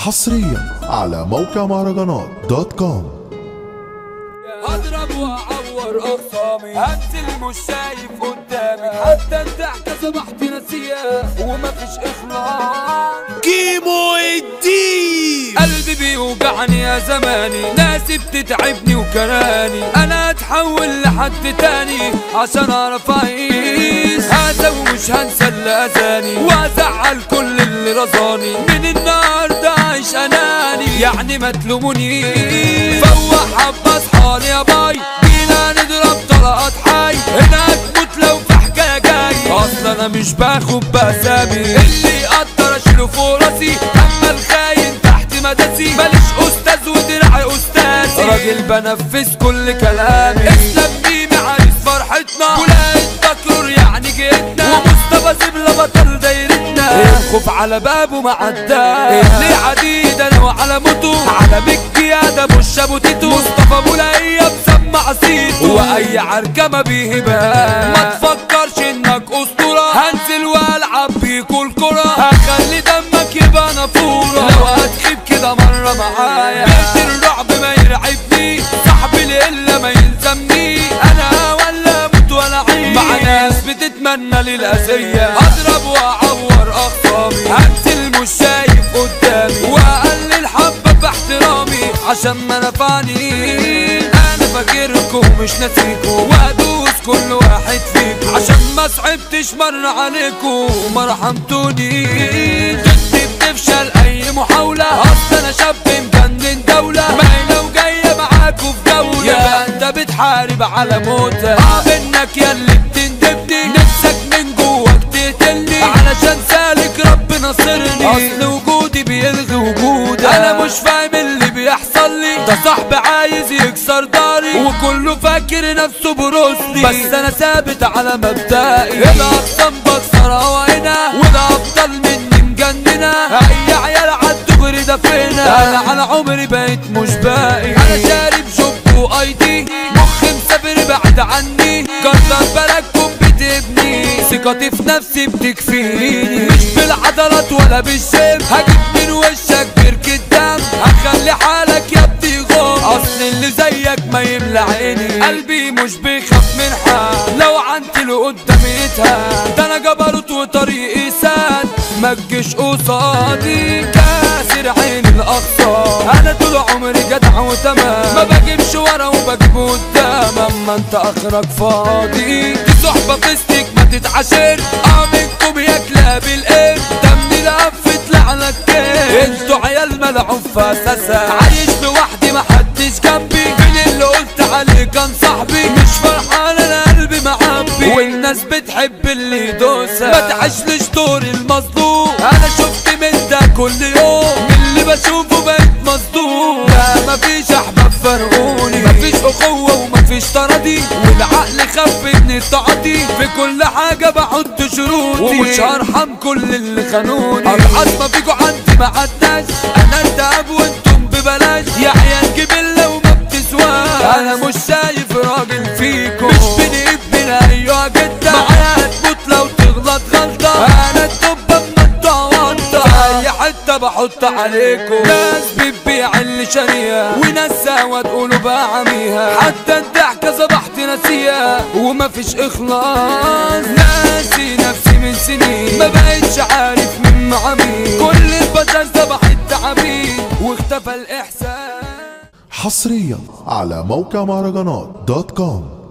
حصريا على موقع مهرجانات دوت كوم اضرب واعور اخصامي هنزل مش شايف قدامي حتى انت حكى صبحت ناسيه ومفيش اخلاص كيمو الدين قلبي بيوجعني يا زماني ناسي بتتعبني وكراني انا اتحول لحد تاني عشان اعرف اعيش هذا ومش هنسى اللي اذاني وازعل كل اللي رضاني من النهارده عايش اناني يعني ما تلومونيش فوق حبه اصحاني يا باي جينا نضرب طلقات حي هنا تموت لو في حكايه جاي اصلا انا مش باخد باسامي اللي يقدر اشيله فوق راسي اما الخاين تحت مداسي ماليش استاذ ودرعي استاذي راجل بنفذ كل كلامي اسلام ميمي عريس فرحتنا ولاية بكر يعني جيتنا ومصطفى زبلة بطل دايرتنا الخوف على بابه معداه اللي عديد انا وعلى موتو على القيادة مش ابو تيتو مصطفى مولاية مسمع صيته واي عركة ما بيهبها ما تفكرش انك اسطورة هنزل والعب بيكوا الكرة هخلي دمك يبقى نافورة لو هتخيب كده مرة معايا بيت الرعب ما يرعبني صاحبي القلة ما يلزمني انا ولا اموت ولا عيش مع ناس بتتمنى لي الأذية اضرب واعور اخصامي هنزل مش شايف قدامي واقلل حبة باحترامي عشان ما نفعني انا فاكركم مش ناسيكم وادوس كل واحد فيكم عشان ما صعبتش مرة عليكم وما رحمتوني ضدي بتفشل اي محاولة اصل انا شاب مجنن دولة ما لو جاية معاكوا في جولة يبقى انت بتحارب على موتك اه منك يا اللي بتندبني نفسك من جواك تقتلني علشان سالك رب ناصرني اصل وجودي بيلغي وجودك انا مش فاهم اللي بيحصل لي ده صاحبي عايز يكسر داري وكله فاكر نفسه بروسلي بس انا ثابت على مبدئي الاقسام بكسرها هنا وده افضل مني مجننه اي عيال عالدغري ده فينا انا على عمري بقيت مش باقي انا شارب شوب واي دي مخي مسافر بعد عني كتر بالكم بتبني ثقتي في نفسي بتكفيني مش بالعضلات ولا بالجيم هجيب من وشك بركة دم هخلي حالك يا ابني غم اصل اللي زيك ما يملى عيني قلبي مش بيخاف من حد لو عنت له قدامي يتهان ده انا جبروت وطريقي ساد ما تجيش قصادي كاسر عين الاقصى انا طول عمري جدع وتمام ما بجيبش ورا وبجيب قدام اما انت اخرك فاضي دي صحبه فيستك ما تتعاشر اه منكم يا كلاب القرد دمي لقفت لعنك كده انتوا عيال ملعوب في اساسا عايش لوحدي محدش جنبي مين اللي قلت عليه كان صاحبي مش فرحان انا قلبي معبي والناس بتحب اللي يدوسها ما تعيشليش دور المظلوم انا شفت من ده كل يوم من اللي بشوفه بقيت مصدوم لا مفيش احباب فرقوني مفيش اخوة ومفيش تراضي والعقل خف من التعاطي في كل حاجة بحط شروطي ومش هرحم كل اللي خانوني العظمة فيكوا عندي ما عداش انا الدهب وانتم ببلاش يا عيال جبلة وما بتسواش انا مش شايف راجل فيكم مش بنقيب من ايوه جدا معايا هتموت لو تغلط غلطة انا الدب اما انت في اي حتة بحط عليكم ناس بتبيع اللي شاريها وناس سوا تقولوا بعميها حتى الضحكة صبحت ناسيها ومفيش اخلاص ناسي نفسي من سنين ما بقتش عارف مين مع مين كل البشر صبحت تعابين واختفى الاحساس حصريا على موقع مهرجانات دوت كوم